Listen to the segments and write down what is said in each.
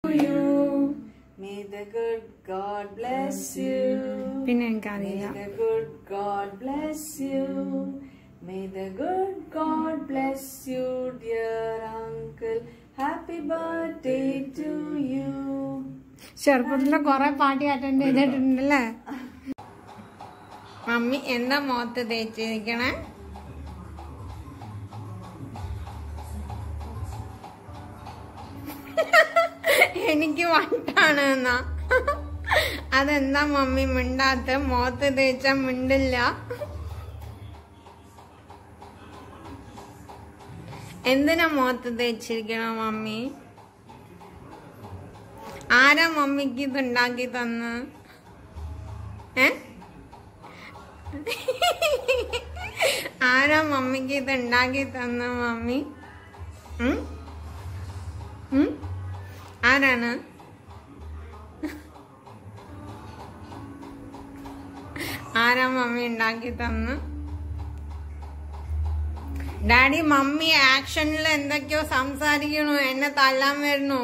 you. May the good God bless you. പിന്നെ May എനിക്കറിയില്ല the good God bless you. May the good God bless you, dear uncle. Happy birthday to you. ചെറുപ്പത്തില് കൊറേ party attend ചെയ്തിട്ടുണ്ടല്ലേ mummy എന്താ മുഖത്ത് തേച്ചിരിക്കണേ എനിക്ക് വട്ടാണ് എന്നാ അതെന്താ mummy മിണ്ടാത്ത മുഖത്ത് തേച്ച മിണ്ടില്ല എന്തിനാ മുഖത്ത് തേച്ചിരിക്കണ മമ്മി ആരാ മമ്മിക്ക് ഇത് ഉണ്ടാക്കി തന്ന് ഏ ആരാ മമ്മിക്ക് ഇത് ഉണ്ടാക്കി തന്ന മമ്മി ഉം? ഉം? ആരാണ് ആരാ മമ്മി ഉണ്ടാക്കി തന്ന് ഡാഡി മമ്മി ആക്ഷനിൽ എന്തൊക്കെയോ സംസാരിക്കണു എന്നെ തല്ലാൻ വരുന്നു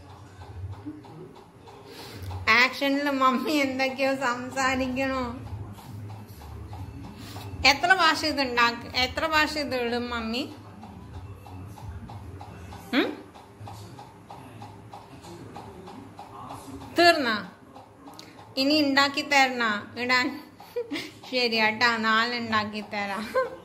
ആക്ഷനിൽ മമ്മി എന്തൊക്കെയോ സംസാരിക്കണു എത്ര ഭാഷ ഇത് ഉണ്ടാക്ക എത്ര ഭാഷ ഇത് ഇടും മമ്മി ഉം? തീർന്ന ഇനി ഉണ്ടാക്കി തരണ ഇടാൻ ശരി കേട്ടാ നാളെ ഉണ്ടാക്കി തരാം